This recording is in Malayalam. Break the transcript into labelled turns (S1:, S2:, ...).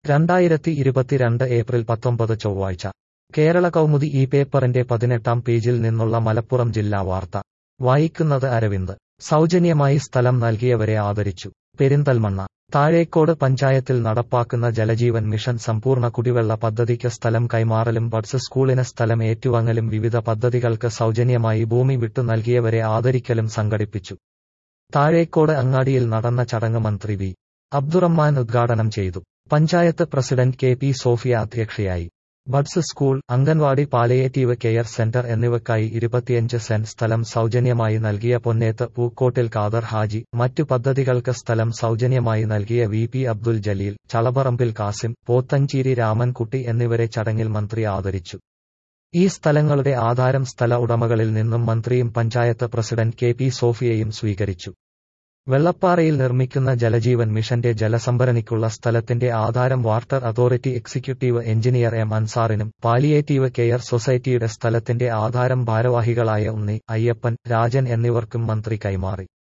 S1: രണ്ടായിരത്തി ഇരുപത്തിരണ്ട് ഏപ്രിൽ പത്തൊമ്പത് ചൊവ്വാഴ്ച കേരള കൗമുദി ഈ പേപ്പറിന്റെ പതിനെട്ടാം പേജിൽ നിന്നുള്ള മലപ്പുറം ജില്ലാ വാർത്ത വായിക്കുന്നത് അരവിന്ദ് സൗജന്യമായി സ്ഥലം നൽകിയവരെ ആദരിച്ചു പെരിന്തൽമണ്ണ താഴേക്കോട് പഞ്ചായത്തിൽ നടപ്പാക്കുന്ന ജലജീവൻ മിഷൻ സമ്പൂർണ്ണ കുടിവെള്ള പദ്ധതിക്ക് സ്ഥലം കൈമാറലും ബഡ്സ് സ്കൂളിന് സ്ഥലം ഏറ്റുവാങ്ങലും വിവിധ പദ്ധതികൾക്ക് സൗജന്യമായി ഭൂമി വിട്ടു നൽകിയവരെ ആദരിക്കലും സംഘടിപ്പിച്ചു താഴേക്കോട് അങ്ങാടിയിൽ നടന്ന ചടങ്ങ് മന്ത്രി വി അബ്ദുറഹ്മാൻ ഉദ്ഘാടനം ചെയ്തു panchayat president K P Sofia അധ്യക്ഷയായി buds school anganwadi palliative care centre എന്നിവയ്ക്കായി ഇരുപത്തിയഞ്ച് സെന്റ് സ്ഥലം സൗജന്യമായി നൽകിയ പൊന്നേത്ത് പൂക്കോട്ടിൽ ഖാദർ ഹാജി മറ്റു പദ്ധതികൾക്ക് സ്ഥലം സൗജന്യമായി നൽകിയ വി പി അബ്ദുൽ ജലീൽ ചളപറമ്പിൽ കാസിം പോത്തഞ്ചേരി രാമൻകുട്ടി എന്നിവരെ ചടങ്ങിൽ മന്ത്രി ആദരിച്ചു ഈ സ്ഥലങ്ങളുടെ ആധാരം സ്ഥല ഉടമകളിൽ നിന്നും മന്ത്രിയും പഞ്ചായത്ത് പ്രസിഡന്റ് കെ പി സോഫിയയും സ്വീകരിച്ചു വെള്ളപ്പാറയിൽ നിർമ്മിക്കുന്ന ജലജീവൻ മിഷന്റെ ജലസംഭരണിക്കുള്ള സ്ഥലത്തിന്റെ ആധാരം water authority executive engineer M അൻസാറിനും പാലിയേറ്റീവ് കെയർ സൊസൈറ്റിയുടെ സ്ഥലത്തിന്റെ ആധാരം ഭാരവാഹികളായ ഉണ്ണി അയ്യപ്പൻ രാജൻ എന്നിവർക്കും മന്ത്രി കൈമാറി